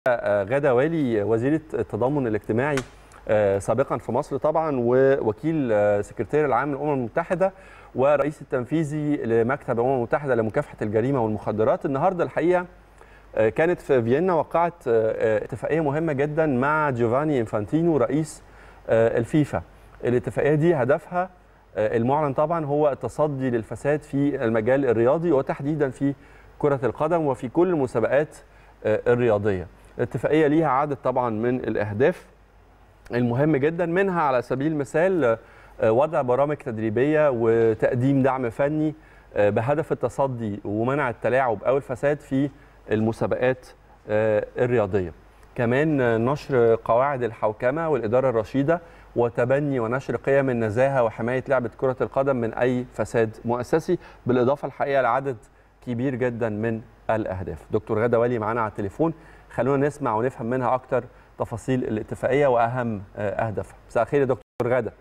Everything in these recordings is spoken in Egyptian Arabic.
غادة والي وزيرة التضامن الاجتماعي سابقا في مصر طبعا ووكيل سكرتير العام للامم المتحده ورئيس التنفيذي لمكتب الامم المتحده لمكافحه الجريمه والمخدرات النهارده الحقيقه كانت في فيينا وقعت اتفاقيه مهمه جدا مع جوفاني انفانتينو رئيس الفيفا الاتفاقيه دي هدفها المعلن طبعا هو التصدي للفساد في المجال الرياضي وتحديدا في كره القدم وفي كل المسابقات الرياضيه الاتفاقيه ليها عدد طبعا من الاهداف المهم جدا منها على سبيل المثال وضع برامج تدريبيه وتقديم دعم فني بهدف التصدي ومنع التلاعب او الفساد في المسابقات الرياضيه كمان نشر قواعد الحوكمه والاداره الرشيده وتبني ونشر قيم النزاهه وحمايه لعبه كره القدم من اي فساد مؤسسي بالاضافه الحقيقه لعدد كبير جدا من الاهداف دكتور غاده والي معانا على التليفون خلونا نسمع ونفهم منها اكتر تفاصيل الاتفاقيه واهم اهدافها مساء الخير يا دكتور غاده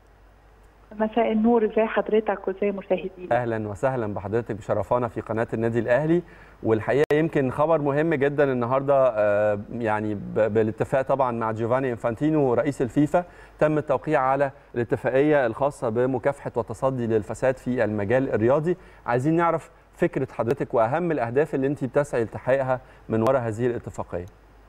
مساء النور ازي حضرتك وازي مشاهدينا اهلا وسهلا بحضرتك بشرفانا في قناه النادي الاهلي والحقيقه يمكن خبر مهم جدا النهارده يعني بالاتفاق طبعا مع جوفاني انفانتينو رئيس الفيفا تم التوقيع على الاتفاقيه الخاصه بمكافحه والتصدي للفساد في المجال الرياضي عايزين نعرف فكره حضرتك واهم الاهداف اللي انت بتسعي لتحقيقها من وراء هذه الاتفاقيه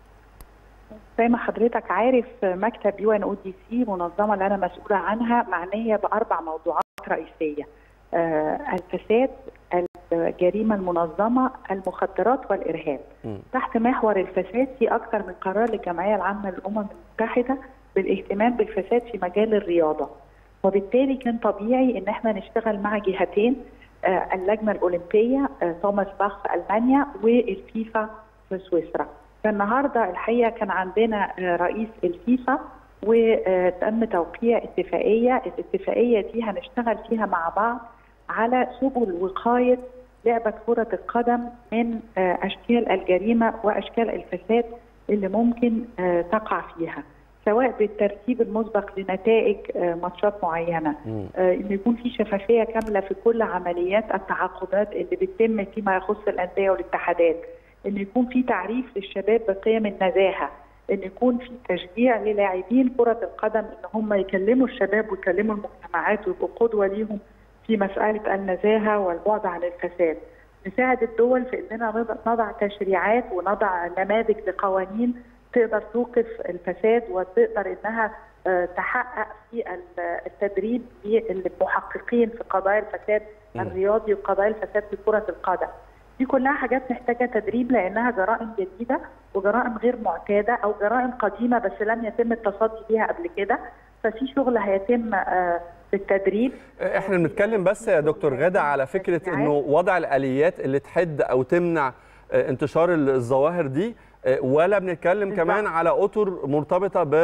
زي ما حضرتك عارف مكتب يو ان او دي سي منظمه اللي انا مسؤوله عنها معنيه باربع موضوعات رئيسيه آه الفساد الجريمه المنظمه المخدرات والارهاب م. تحت محور الفساد في اكثر من قرار للجمعيه العامه للامم المتحده بالاهتمام بالفساد في مجال الرياضه وبالتالي كان طبيعي ان احنا نشتغل مع جهتين آه اللجنه الاولمبيه آه توماس باخ في المانيا والفيفا في سويسرا فالنهارده الحقيقه كان عندنا رئيس الفيفا وتم توقيع اتفاقيه، الاتفاقيه دي هنشتغل فيها مع بعض على سبل وقايه لعبه كره القدم من اشكال الجريمه واشكال الفساد اللي ممكن تقع فيها. سواء بالترتيب المسبق لنتائج ماتشات معينه ان يكون في شفافيه كامله في كل عمليات التعاقدات اللي بتتم فيما يخص الانديه والاتحادات ان يكون في تعريف للشباب بقيم النزاهه ان يكون في تشجيع للاعبين كره القدم ان هم يكلموا الشباب ويكلموا المجتمعات ويبقوا قدوه ليهم في مساله النزاهه والبعد عن الفساد نساعد الدول في اننا نضع تشريعات ونضع نماذج لقوانين تقدر توقف الفساد وتقدر انها تحقق في التدريب للمحققين في قضايا الفساد الرياضي وقضايا الفساد في كره القدم دي كلها حاجات محتاجه تدريب لانها جرائم جديده وجرائم غير معتاده او جرائم قديمه بس لم يتم التصدي ليها قبل كده ففي شغل هيتم في التدريب احنا بنتكلم بس يا دكتور غاده على فكره انه وضع الاليات اللي تحد او تمنع انتشار الظواهر دي ولا بنتكلم بالضبط. كمان على اطر مرتبطه ب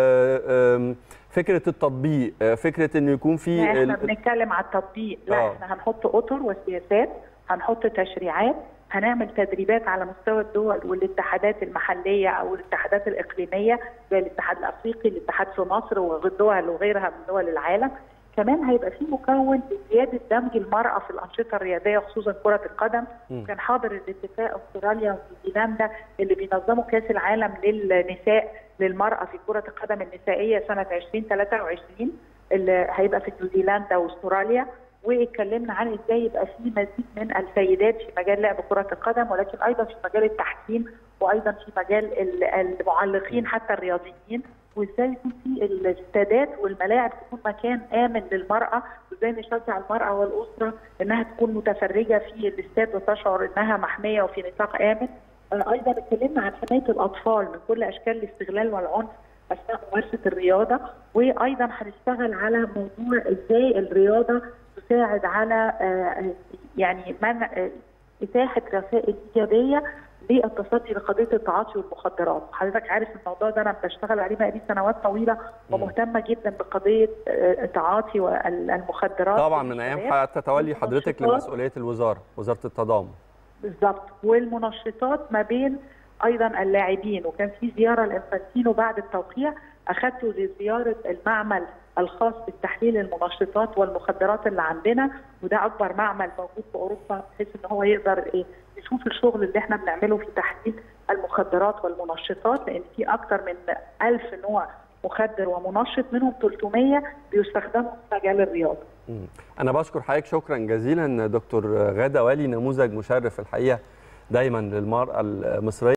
فكره التطبيق فكره انه يكون في احنا بنتكلم على التطبيق لا أوه. احنا هنحط اطر وسياسات هنحط تشريعات هنعمل تدريبات على مستوى الدول والاتحادات المحليه او الاتحادات الاقليميه زي الاتحاد الافريقي الاتحاد في مصر والدول وغيرها من دول العالم كمان هيبقى في مكون لزياده دمج المراه في الانشطه الرياضيه خصوصا كره القدم م. كان حاضر الاتفاق استراليا ونيوزيلندا اللي بينظموا كاس العالم للنساء للمراه في كره القدم النسائيه سنه 2023 اللي هيبقى في نيوزيلندا واستراليا واتكلمنا عن ازاي يبقى في مزيد من السيدات في مجال لعب كره القدم ولكن ايضا في مجال التحكيم وايضا في مجال المعلقين حتى الرياضيين وازاي يكون في الاستادات والملاعب تكون مكان امن للمراه وازاي نشجع المراه والاسره انها تكون متفرجه في الاستاد وتشعر انها محميه وفي نطاق امن ايضا اتكلمنا عن حمايه الاطفال من كل اشكال الاستغلال والعنف اثناء ممارسه الرياضه وايضا هنشتغل على موضوع ازاي الرياضه تساعد على يعني منع اتاحه رسائل ايجابيه للتصدي لقضيه التعاطي والمخدرات، حضرتك عارف الموضوع ده انا بشتغل عليه بقالي سنوات طويله ومهتمه جدا بقضيه التعاطي والمخدرات طبعا من ايام حتى تولي حضرتك لمسؤوليه الوزاره، وزاره التضامن. بالظبط والمنشطات ما بين ايضا اللاعبين وكان في زياره لانفانتينو بعد التوقيع اخذته لزياره المعمل الخاص بتحليل المنشطات والمخدرات اللي عندنا وده اكبر معمل موجود في اوروبا بحيث ان هو يقدر ايه يشوف الشغل اللي احنا بنعمله في تحليل المخدرات والمنشطات لان في اكثر من 1000 نوع مخدر ومنشط منهم 300 بيستخدموا في مجال الرياضه. انا بشكر حضرتك شكرا جزيلا دكتور غاده والي نموذج مشرف الحقيقه دايما للمراه المصريه